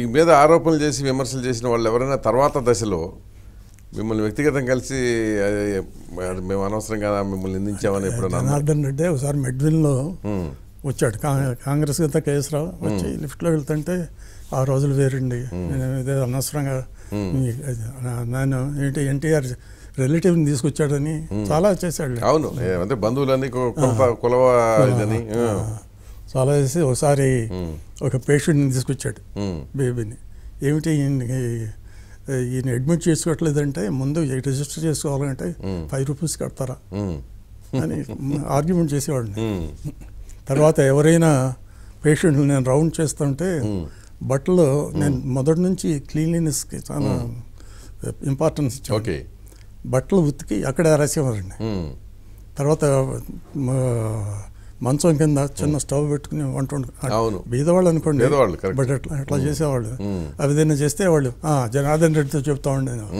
మీద ఆరోపణలు చేసి విమర్శలు చేసిన వాళ్ళు ఎవరైనా తర్వాత దశలో మిమ్మల్ని వ్యక్తిగతం కలిసి "అదే, అది మేము అనవసరంగా మిమ్మల్ని నిందించామని ఎప్పుడన్నా అన్నారా? జనార్దన్ రెడ్డి ఒకసారి మెడ్విన్లో వచ్చాడు కా- కాంగ్రెస్ గత కేసరావు వచ్చి లిఫ్ట్లో వెళ్తుంటే ఆ రోజులు వేరండి నేను ఇదే అనవసరంగా మీ- అది నా- నేను ఏంటి ఎన్టీఆర్ రిలేటివ్ని తీసుకొచ్చాడని చాలా చేశాడు అవును ఏ, అంటే బంధువులని కు- కులత కులవ ఇదని ఆ. చాలా చేసి ఒకసారి ఒక పేషెంట్ని తీసుకొచ్చాడు ఉమ్. బేబీని ఏమిటి ఈయనకి ఈయన అడ్మిట్ చేసుకోవట్లేదంటే ముందు రిజిస్టర్ చేసుకోవాలంటే ఫైవ్ రూపీస్ కడతారా ఉమ్. అని ఆర్గ్యుమెంట్ చేసేవాడిని ఉమ్. తర్వాత ఎవరైనా పేషెంట్లు నేను రౌండ్ చేస్తుంటే బట్టలు నేను మొదటి నుంచి క్లీన్లీనెస్కి చాలా ఇంపార్టెన్స్ ఇచ్చాను ఓకే బట్టలు ఉతికి అక్కడే రాసేవారండి ఉమ్. తర్వాత మ- మంచం కింద చిన్న స్టవ్ పెట్టుకుని వంట వండు- అవును. బీదవాళ్ళు అనుకోండి బీదవాళ్ళు, correct. బట్ అట్లా అట్లా చేసేవాళ్ళు అవి ఏదైనా చేస్తే వాళ్ళు "ఆ, జనార్దన్ రెడ్డితో చెప్తా ఉండే నేను."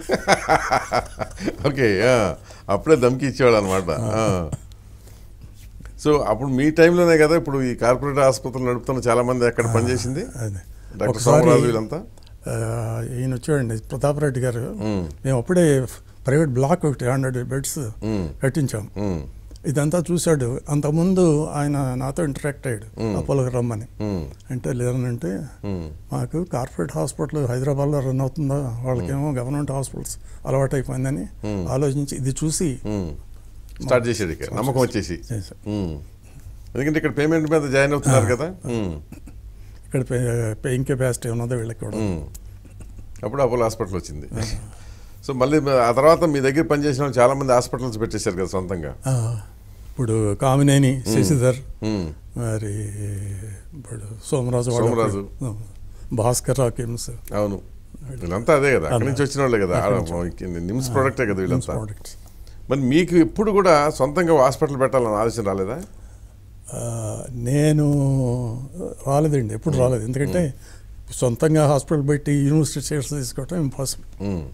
ఓకే ఆ. అప్పుడే దమ్కి ఇచ్చేవాడు అనమాట సో అప్పుడు మీ టైంలోనే కదా ఇప్పుడు ఈ కార్పొరేట్ ఆసుపత్రులు నడుపుతున్న చాలా మంది అక్కడ పనిచేసింది అదే డాక్టర్ ఒకసారి సోమరాజు వీళ్ళంతా ఆ, ఈయన వచ్చాడండి ప్రతాప్ రెడ్డి గారు మేము అప్పుడే ప్రైవేట్ బ్లాక్ ఒకటి హండ్రెడ్ బెడ్స్ కట్టించాం ఉమ్. ఇదంతా చూశాడు అంతకుముందు ఆయన నాతో ఇంటరాక్ట్ అయ్యాడు అపోలోకి రమ్మని ఉమ్. అంటే లేదనంటే ఉమ్. మాకు కార్పొరేట్ హాస్పిటల్ హైదరాబాద్లో రన్ అవుతుందా వాళ్ళకేమో గవర్నమెంట్ హాస్పిటల్స్ అలవాటు అయిపోయిందని ఆలోచించి ఇది చూసి ఉమ్. స్టార్ట్ చేసాడు ఇక నమ్మకం వచ్చేసి చేశాం. ఉమ్. ఎందుకంటే ఇక్కడ పేమెంట్ మీద జాయిన్ అవుతున్నారు కదా ఉమ్. ఇక్కడ పే- పేయింగ్ కెపాసిటీ ఉన్నదో వీళ్ళకి కూడా ఉమ్. అప్పుడు అపోలో హాస్పిటల్ వచ్చింది సో మళ్ళీ మీ- ఆ తర్వాత మీ దగ్గర పనిచేసిన వాళ్ళు చాలా మంది హాస్పిటల్స్ పెట్టేశారు కదా సొంతంగా ఆ, ఇప్పుడు కామినేని శశిధర్ ఉమ్. మరి ఇప్పుడు సోమరాజు వాళ్ళ సోమరాజు. భాస్కర్ రావు కిమ్స్ అవును వీళ్ళంతా అదే కదా అక్కడి నుంచి వచ్చిన వాళ్ళే కదా నిమ్స్ ప్రోడక్టే కదా వీళ్ళంతా ప్రోడక్ట్స్ మరి మీకు ఎప్పుడు కూడా సొంతంగా హాస్పిటల్ పెట్టాలని ఆలోచన రాలేదా ఆ, నేను రాలేదండి ఎప్పుడు రాలేదు ఎందుకంటే సొంతంగా హాస్పిటల్ పెట్టి యూనివర్సిటీ సీట్స్ తీసుకోవటం ఇంపాసిబుల్ ఉమ్.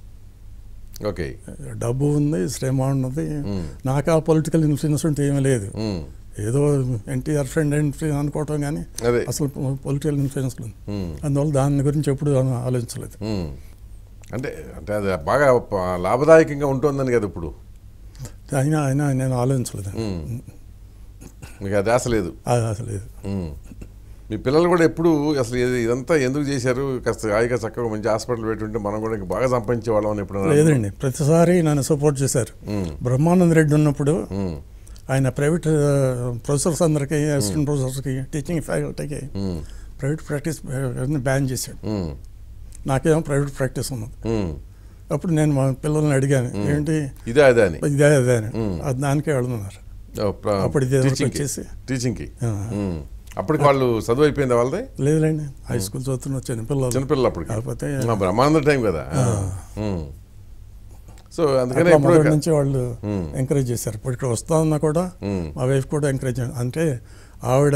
ఓకే డబ్బు ఉంది శ్రమ ఉన్నది నాకు ఆ పొలిటికల్ ఇన్ఫ్లుయెన్స్ ఉంటే ఏమీ లేదు ఉమ్. ఏదో ఎన్టీఆర్ ఫ్రెండ్ ఇన్ఫ్లుయెన్స్ అనుకోవటం కానీ అదే అసలు పొలిటికల్ ఇన్ఫ్లుయెన్స్ లేదు ఉమ్. అందువల్ల దాని గురించి ఎప్పుడు ఆలోచించలేదు ఉమ్. అంటే అంటే అది బాగా ప- లాభదాయకంగా ఉంటుందని కదా ఇప్పుడు అయినా అయినా నేను ఆలోచించలేదు ఉమ్. మీకు అది ఆశ లేదు అది అసలు లేదు ఉమ్. మీ పిల్లలు కూడా ఎప్పుడు అసలు ఇది- ఇదంతా ఎందుకు చేశారు కాస్త హాయిగా చక్కగా మంచి హాస్పిటల్ పెట్టుంటే మనం కూడా ఇంకా బాగా సంపాదించే వాళ్ళం అని ఎప్పుడు లేదండి ప్రతిసారి నన్ను సపోర్ట్ చేశారు బ్రహ్మానంద రెడ్డి ఉన్నప్పుడు ఆయన ప్రైవేట్ ప్రొఫెసర్స్ అందరికీ అసిస్టెంట్ ప్రొఫెసర్స్కి టీచింగ్ ఫ్యాకల్టీకి ప్రైవేట్ ప్రాక్టీస్ బ్యాన్ చేశాడు నాకేమో ప్రైవేట్ ప్రాక్టీస్ ఉన్నది అప్పుడు నేను మా పిల్లల్ని అడిగాను ఏంటి ఇదే అదే అని ఇదే అదే అని అది దానికే వెళ్తున్నారు అప్పుడు ఇది ఎవరికి టీచింగ్కి వచ్చేసి? టీచింగ్కి ఆ. ఉమ్. అప్పటికి వాళ్ళు చదువు అయిపోయింది వాళ్ళది లేదులేండి హై స్కూల్ చదువుతున్న చిన్న పిల్లలు చిన్నపిల్లలు అప్పటికి కాకపోతే ఆ, బ్రహ్మానంద టైం కదా ఉమ్. సో అందుకనే అట్లా ఇప్పుడు మొదటి నుంచి వాళ్ళు ఎంకరేజ్ చేశారు ఇప్పుడు ఇక్కడ వస్తా ఉన్నా కూడా మా వైఫ్ కూడా ఎంకరేజ్ అంటే ఆవిడ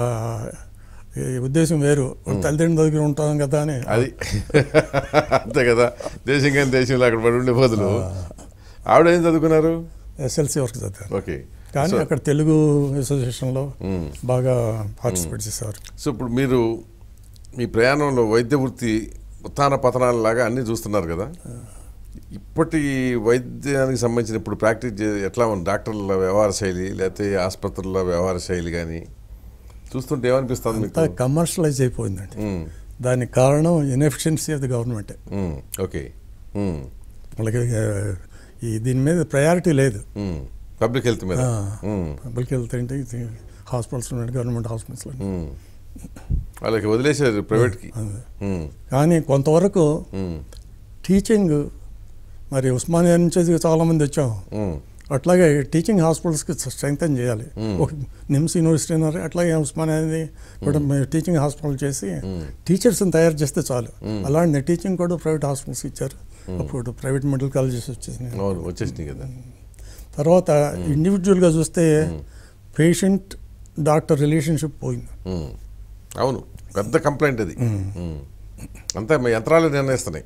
ఈ ఉద్దేశం వేరు తల్లిదండ్రుల దగ్గర ఉంటాం కదా అని అది అంతే కదా దేశం కానీ దేశంలో అక్కడ పడి ఉండే బదులు ఆవిడ ఏం చదువుకున్నారు ఎస్ఎల్సి వరకు చదివారు ఓకే కానీ అక్కడ తెలుగు అసోసియేషన్లో బాగా పార్టిసిపేట్ చేసేవారు సో ఇప్పుడు మీరు మీ ప్రయాణంలో వైద్య వృత్తి ఉత్థాన పతనాలలాగా అన్నీ చూస్తున్నారు కదా ఇప్పటి వైద్యానికి సంబంధించిన ఇప్పుడు ప్రాక్టీస్ చే ఎట్లా ఉంది డాక్టర్ల వ్యవహార శైలి లేకపోతే ఆసుపత్రుల వ్యవహార శైలి కానీ చూస్తుంటే ఏమనిపిస్తుంది అంతా మీకు కమర్షియలైజ్ అయిపోయిందండి ఉమ్, దానికి కారణం inefficiency of the government um, okay um, వాళ్ళకి ఆ, ఈ దీని మీద ప్రయారిటీ లేదు ఉమ్, పబ్లిక్ హెల్త్ మీద ఉమ్, పబ్లిక్ హెల్త్ ఏంటి ఇది హాస్పిటల్స్ ఉన్నాయి గవర్నమెంట్ హాస్పిటల్స్ ఉన్నాయి. ఉమ్. వాళ్ళకి వదిలేసారు ప్రైవేట్కి అదే. ఉమ్, కానీ కొంతవరకు ఉమ్, టీచింగ్ మరి ఉస్మానియా నుంచి చాలామంది వచ్చాం ఉమ్, అట్లాగే టీచింగ్ హాస్పిటల్స్కి స్ట్రెంగ్తన్ చేయాలి ఒక నిమ్స్ యూనివర్సిటీ అన్నారు అట్లాగే ఉస్మానియా అనేది కూడా మేము టీచింగ్ హాస్పిటల్ చేసి టీచర్స్ని తయారు చేస్తే చాలు అలాంటి టీచింగ్ కూడా ప్రైవేట్ హాస్పిటల్స్ ఇచ్చారు అప్పుడు ప్రైవేట్ మెడికల్ కాలేజెస్ వచ్చేసినాయి అవును వచ్చేసినాయి కదా తర్వాత ఇండివిజువల్గా చూస్తే పేషెంట్ డాక్టర్ రిలేషన్షిప్ పోయింది ఉమ్. అవును పెద్ద కంప్లైంట్ అది ఉమ్. అంతా మీ యంత్రాలు నిర్ణయిస్తున్నాయి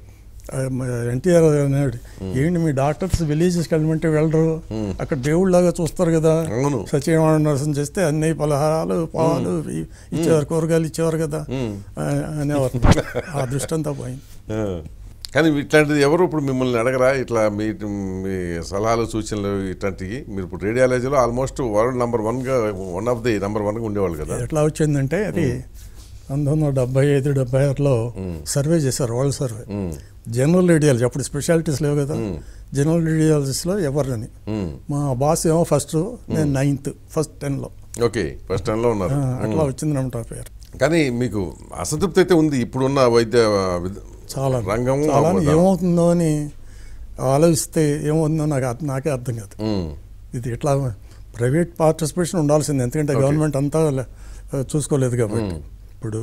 ఎన్టీఆర్ అన్నాడు ఏంటి మీ డాక్టర్స్ విలేజెస్కి వెళ్ళమంటే వెళ్ళరు అక్కడ దేవుళ్ళలాగా చూస్తారు కదా అవును. సత్యనారాయణ నరసం చేస్తే అన్ని పలహారాలు పాలు ఇ- ఇచ్చేవారు కూరగాయలు ఇచ్చేవారు కదా మ్మ్. ఆ, అనేవారు ఆ దృష్టి అంతా పోయింది ఆ. కానీ ఇట్లాంటిది ఎవరు ఇప్పుడు మిమ్మల్ని అడగరా ఇట్లా మీ మీ సలహాలు సూచనలు ఇట్లాంటివి మీరు ఇప్పుడు రేడియాలజీలో ఆల్మోస్ట్ వరల్డ్ నెంబర్ వన్గా వన్ ఆఫ్ ది నెంబర్ వన్గా ఉండేవాళ్ళు కదా ఎట్లా వచ్చిందంటే అది పంతొమ్మిది వందల డెబ్బై ఐదు డెబ్బై ఆరులో సర్వే చేశారు వరల్డ్ సర్వే మ్మ్. జనరల్ రేడియాలజీ అప్పుడు స్పెషాలిటీస్ లేవు కదా జనరల్ రేడియాలజీస్లో ఎవరిని మ్మ్. మా బాస్ ఏమో ఫస్ట్ నేను నైన్త్ ఫస్ట్ టెన్లో ఓకే ఫస్ట్ టైంలో ఉన్నారు అట్లా వచ్చింది అనమాట పేరు కానీ మీకు అసంతృప్తి అయితే ఉంది ఇప్పుడున్న వైద్య విధ- చాలా రంగం చాలా అవ్వదా? ఏమవుతుందో అని ఆలోచిస్తే ఏమవుతుందో నాకు అర్థం- నాకే అర్థం కాదు మ్మ్. ఇది ఎట్లా ప్రైవేట్ పార్టిసిపేషన్ ఉండాల్సింది ఎందుకంటే గవర్నమెంట్ అంతా లే- చూసుకోలేదు కాబట్టి ఇప్పుడు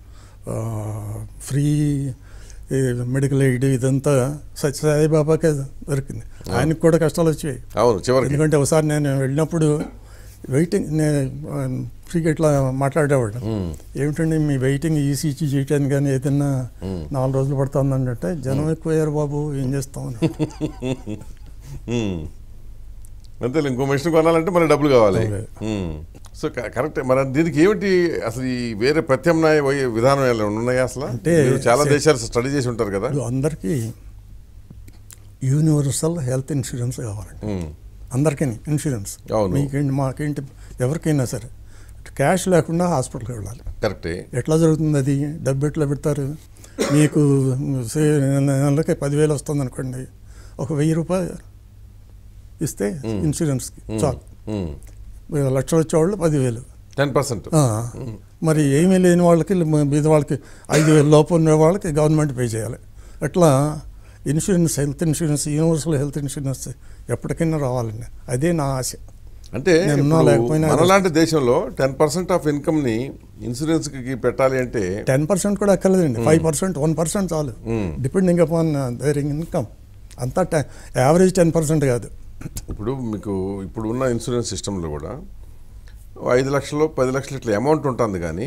ఫ్రీ మెడికల్ ఎయిడ్ ఇదంతా సత్యసాయిబాబాకే దొరికింది ఆయనకు కూడా కష్టాలు వచ్చాయి అవును చివరికి ఎందుకంటే ఒకసారి నేను వెళ్ళినప్పుడు వెయిటింగ్ నేను ఫ్రీగా ఇట్లా మాట్లాడేవాడు ఏమిటండి మీ వెయిటింగ్ ఈసీజీ చేయటానికి కానీ ఏదైనా నాలుగు రోజులు పడుతుందంటే జనం ఎక్కువయ్యారు బాబు ఏం చేస్తాం అని. మ్మ్. అంతే ఇంకో మెషిన్ కొనాలంటే మరి డబ్బులు కావాలి అవును. మ్మ్. సో క- కరెక్ట్ మరి దీనికి ఏమిటి అసలు ఈ వేరే ప్రత్యామ్నాయ వై- విధానం ఏమైనా ఉన్నాయా అసలు అంటే మీరు చాలా సే- దేశాలు స్టడీ చేసి ఉంటారు కదా ఇప్పుడు అందరికీ యూనివర్సల్ హెల్త్ ఇన్సూరెన్స్ కావాలండి మ్మ్. అందరికీ ఇన్సూరెన్స్ అవును. మీకేంటి మాకేంటి ఎవరికైనా సరే క్యాష్ లేకుండా హాస్పిటల్కి వెళ్ళాలి కరెక్టే ఎట్లా జరుగుతుంది అది డబ్బు ఎట్లా పెడతారు మీకు సే- నెలకి పదివేలు వస్తుంది అనుకోండి ఒక వెయ్యి రూపాయలు ఇస్తే ఇన్సూరెన్స్కి చాలు మ్మ్. లక్షలు వచ్చేవాళ్ళు పదివేలు టెన్ పర్సెంట్ ఆ, మరి ఏమీ లేని వాళ్ళకి బీద వాళ్ళకి ఐదు వేల లోపు ఉన్న వాళ్ళకి గవర్నమెంట్ పే చేయాలి అట్లా insurance health insurance universal health insurance ఎప్పటికైనా రావాలండి అదే నా ఆశ అంటే నేను ఉన్నా ఇప్పుడు లేకపోయినా మనలాంటి దేశంలో టెన్ పర్సెంట్ ఆఫ్ ఇన్కమ్ ని ఇన్సూరెన్స్ కి పెట్టాలి అంటే టెన్ పర్సెంట్ కూడా అక్కర్లేదండి ఫైవ్ పర్సెంట్ వన్ పర్సెంట్ చాలు డిపెండింగ్ అపాన్ దేర్ ఇన్కమ్ అంతా యావరేజ్ టెన్ పర్సెంట్ కాదు ఇప్పుడు మీకు ఇప్పుడు ఉన్న ఇన్సూరెన్స్ సిస్టంలో కూడా ఓ ఐదు లక్షలు పది లక్షలు ఇట్లా అమౌంట్ ఉంటుంది కానీ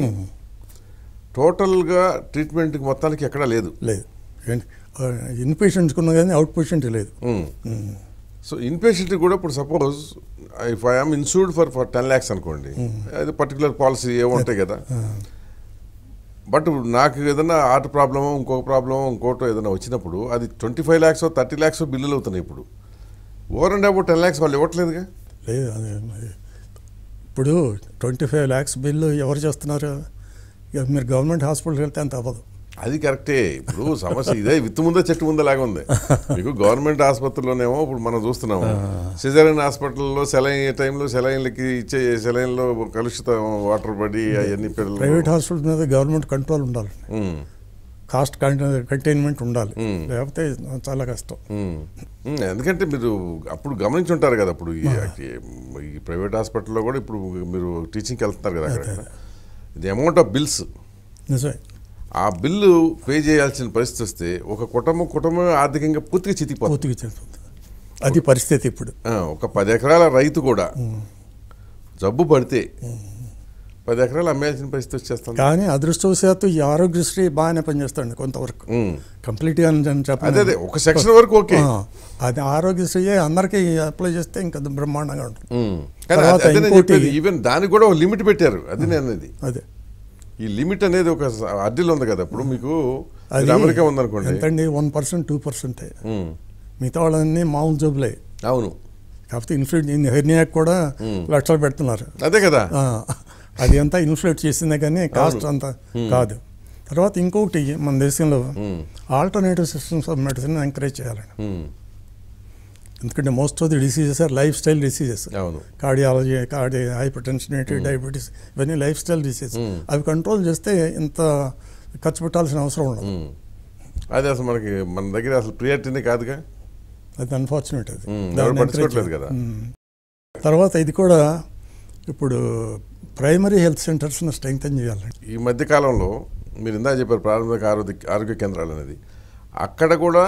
టోటల్గా ట్రీట్మెంట్కి మొత్తానికి ఎక్కడా లేదు లేదు ఇన్ పేషెంట్స్కి ఉన్న కానీ అవుట్ పేషెంట్ లేదు సో ఇన్ పేషెంట్ కూడా ఇప్పుడు suppose if I'm insured for for ten lakhs అనుకోండి అది పర్టికులర్ పాలసీ ఏవో ఉంటాయి కదా బట్ నాకు ఏదైనా హార్ట్ ప్రాబ్లమో ఇంకొక ప్రాబ్లమో ఇంకోటో ఏదైనా వచ్చినప్పుడు అది twenty five lakhs thirty lakhs బిల్లులు అవుతున్నాయి ఇప్పుడు over and above ten lakhs వాళ్ళు ఇవ్వట్లేదుగా లేదు అది అది. ఇప్పుడు ట్వంటీ ఫైవ్ ల్యాక్స్ బిల్లు ఎవరు చేస్తున్నారు ఇక మీరు గవర్నమెంట్ హాస్పిటల్కి వెళ్తే అంత అవ్వదు అది కరెక్టే ఇప్పుడు సమస్య ఇదే విత్తు ముందే చెట్టు ముందే లాగా ఉంది మీకు గవర్నమెంట్ ఆసుపత్రిలోనేమో ఇప్పుడు మనం చూస్తున్నాము సిజరన్ హాస్పిటల్లో సెలైన్ టైంలో సెలైన్లకి ఇచ్చే సెలైన్లో కలుషిత వాటర్ పడి అవన్నీ పిల్లలు ప్రైవేట్ హాస్పిటల్ మీద గవర్నమెంట్ కంట్రోల్ ఉండాలి ఉమ్, కాస్ట్ కంటైన్మెంట్ ఉండాలి మ్మ్. లేకపోతే చాలా కష్టం ఉమ్. ఉమ్, ఎందుకంటే మీరు అప్పుడు గమనించి ఉంటారు కదా అప్పుడు ఈ ఈ ప్రైవేట్ హాస్పిటల్లో కూడా ఇప్పుడు మీరు టీచింగ్కి వెళ్తున్నారు కదా అక్కడ ఇది అమౌంట్ ఆఫ్ బిల్స్ నిజమే ఆ బిల్లు పే చేయాల్సిన పరిస్థితి వస్తే ఒక కుటుంబం కుటుంబం ఆర్థికంగా పూర్తిగా చితికిపోతుంది పూర్తిగా చెందుతుంది అది పరిస్థితి ఇప్పుడు ఆ, ఒక పది ఎకరాల రైతు కూడా జబ్బు పడితే పది ఎకరాలు అమ్మేయాల్సిన పరిస్థితి వచ్చేస్తుంది కానీ అదృష్టవశాత్తు ఈ ఆరోగ్యశ్రీ బాగానే పనిచేస్తుంది కొంతవరకు ఉమ్. కంప్లీట్గా అని అదే చెప్పాలి అదే ఒక సెక్షన్ వరకు ఓకే అది ఆరోగ్యశ్రీ అందరికీ అప్లై చేస్తే ఇంకా బ్రహ్మాండంగా ఉంటుంది ఉమ్. కానీ తర్వాత అదే నేను ఇంకోటి- చెప్పేది, ఈవెన్ దానికి కూడా ఒక లిమిట్ పెట్టారు అది నేను అనేది అదే ఈ లిమిట్ అనేది ఒక అడ్డీలు ఉంది కదా ఇప్పుడు మీకు అది మీరు అమెరికా ఉందనుకోండి ఎంతండి వన్ పర్సెంట్ టూ పర్సెంటే ఉమ్. మిగతా వాళ్ళన్నీ మామూలు జబ్బులే అవును కాకపోతే ఇన్ఫ్లేట్ హెర్నియాకి కూడా లక్షలు పెడుతున్నారు అదే కదా ఆ, అది అంతా ఇన్ఫ్లేట్ చేసిందే కానీ కాస్ట్ అంత కాదు తర్వాత ఇంకొకటి మన దేశంలో alternative systems of medicine encourage చేయాలండి ఉమ్. ఎందుకంటే most of the diseases are lifestyle diseases అవును cardiology cardio hypertension diabetes ఇవన్నీ లైఫ్ స్టైల్ డిసీజ్ అవి కంట్రోల్ చేస్తే ఇంత ఖర్చు పెట్టాల్సిన అవసరం ఉండదు ఉమ్. అదే అసలు మనకి మన దగ్గర అసలు ప్రియారిటీనే కాదుగా అది అన్ఫార్చునేట్ అది ఉమ్, దాన్ని ఎవరు encourage పట్టించుకోవట్లేదు చేయాలి. కదా. ఉమ్. తర్వాత ఇది కూడా ఇప్పుడు ప్రైమరీ హెల్త్ సెంటర్స్ని స్ట్రెంగ్తన్ చేయాలండి ఈ మధ్య కాలంలో మీరు ఇందా చెప్పారు ప్రాథమిక ఆరోగ్య ఆరోగ్య కేంద్రాలు అనేది అక్కడ కూడా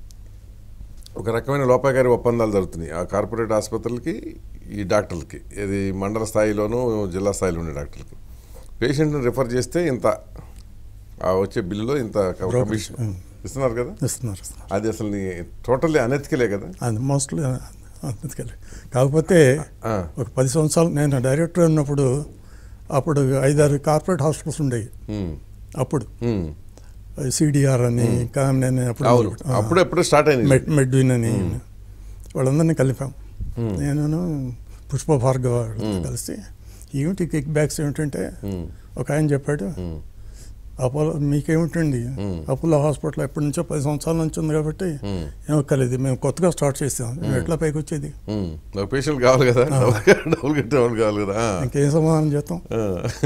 ఒక రకమైన లోపాకారి ఒప్పందాలు జరుగుతున్నాయి ఆ కార్పొరేట్ ఆసుపత్రులకి ఈ డాక్టర్లకి ఇది మండల స్థాయిలోనూ జిల్లా స్థాయిలో ఉండే డాక్టర్లకి పేషెంట్ని రిఫర్ చేస్తే ఇంత ఆ వచ్చే బిల్లులో ఇంత కమిషన్ ఉమ్. ఇస్తున్నారు కదా ఇస్తున్నారు ఇస్తున్నారు అది అసలు నీ టోటల్లీ అనెతికలే కదా అది మోస్ట్లీ అందుకని కాకపోతే ఆ, ఒక పది సంవత్సరాలు నేను డైరెక్టర్ ఉన్నప్పుడు అప్పుడు ఐదారు కార్పొరేట్ హాస్పిటల్స్ ఉండేవి ఉమ్, అప్పుడు ఉమ్. సిడిఆర్ అని ఇంకా నేను అప్పుడు అవును అప్పుడు ఎప్పుడో స్టార్ట్ అయింది మెడ్ మెడ్విన్ అని వాళ్ళందరినీ కలిపాం నేను పుష్ప భార్గవ వాళ్ళతో కలిసి ఏమిటి కిక్ బ్యాక్స్ ఏమిటంటే ఉమ్, ఒక ఆయన చెప్పాడు ఉమ్, అపోలో మీకేమిటండి మ్మ్. అపోలో హాస్పిటల్ ఎప్పటి నుంచో పది సంవత్సరాల నుంచి ఉంది కాబట్టి ఉమ్, ఏమక్కర్లేదు మేము కొత్తగా స్టార్ట్ చేసాం మేము ఎట్లా పైకి వచ్చేది ఉమ్. ఒక పేషెంట్ కావాలి కదా డబ్బులు డబ్బులు కట్టే వాళ్ళు కావాలి కదా ఆ, ఇంకేం సమాధానం చేస్తాం ఆ.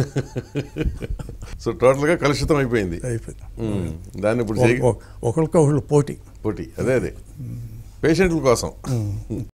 సో టోటల్గా కలుషితం అయిపోయింది అయిపోయింది ఉమ్, దాన్ని ఇప్పుడు ఒక- చేయ ఒక- ఒకరికి ఒకళ్ళు పోటీ పోటీ అదే అదే పేషెంట్ల కోసం